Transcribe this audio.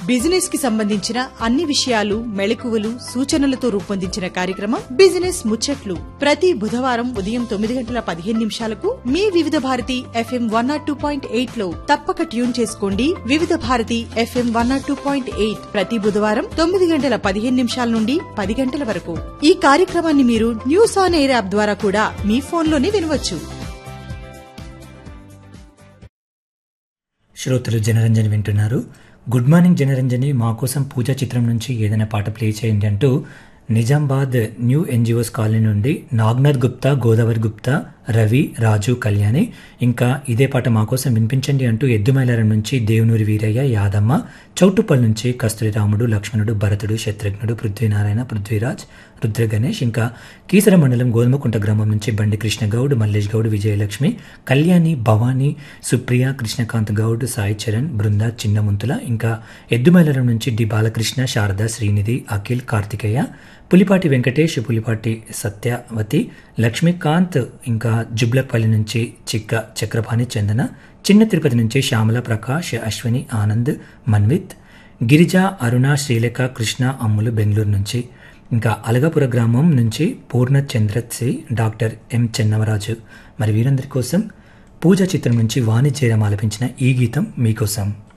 business కి సంబంధించిన అన్ని విషయాలు మెళకువలు సూచనలతో రూపొందించిన కార్యక్రమం బిజినెస్ ముచ్చట్లు ప్రతి బుధవారం ఉదయం తొమ్మిది గంటల పదిహేను నిమిషాలకు మీ Vividh Bharati FM one nought two point eight లో తప్పక ట్యూన్ చేసుకోండి Vividh Bharati FM one nought two point eight ప్రతి బుధవారం తొమ్మిది గంటల పదిహేను నిమిషాల నుండి పది గంటల వరకు ఈ కార్యక్రమాన్ని మీరు న్యూస్ ఆన్ ఎయిర్ యాప్ ద్వారా కూడా మీ ఫోన్లోనే వినవచ్చు శ్రోతలు జనరంజని వింటున్నారు గుడ్ మార్నింగ్ జనరంజని మా కోసం పూజా చిత్రం నుంచి ఏదైనా పాట ప్లే చేయండి అంటూ నిజామాబాద్ న్యూ ఎన్జిఓస్ కాలనీ నుండి నాగ్నాథ్ గుప్తా గోదావరి గుప్తా రవి రాజు కళ్యాణి ఇంకా ఇదే పాట మా కోసం వినిపించండి అంటూ ఎద్దుమైలారం నుంచి దేవునూరి వీరయ్య యాదమ్మ చౌటుప్పల్ నుంచి కస్తూరి రాముడు లక్ష్మణుడు భరతుడు శత్రుఘ్నుడు పృథ్వీనారాయణ పృథ్వీరాజ్ రుద్ర గణేష్ ఇంకా కీసర మండలం గోధుమకుంట గ్రామం నుంచి బండి కృష్ణ గౌడ్ మల్లేష్ గౌడ్ విజయలక్ష్మి కళ్యాణి భవానీ సుప్రియ కృష్ణకాంత్ గౌడ్ సాయి చరణ్ బృంద చిన్నముంతుల ఇంకా ఎద్దుమైలారం నుంచి డి బాలకృష్ణ శారద శ్రీనిధి అఖిల్ కార్తికేయ పులిపాటి వెంకటేష్ పులిపాటి సత్యవతి లక్ష్మీకాంత్ ఇంకా జుబ్లపల్లి నుంచి చిక్క చక్రపాణి చందన చిన్న తిరుపతి నుంచి శ్యామల ప్రకాష్ అశ్విని ఆనంద్ మన్విత్ గిరిజ అరుణ శ్రీలేఖ కృష్ణ అమ్ములు బెంగళూరు నుంచి ఇంకా అలగపుర గ్రామం నుంచి పూర్ణ చంద్రత్సి డాక్టర్ ఎం చెన్నవరాజు మరి వీరందరి కోసం పూజ చిత్రం నుంచి వాణిజ్యరం ఆలపించిన ఈ గీతం మీకోసం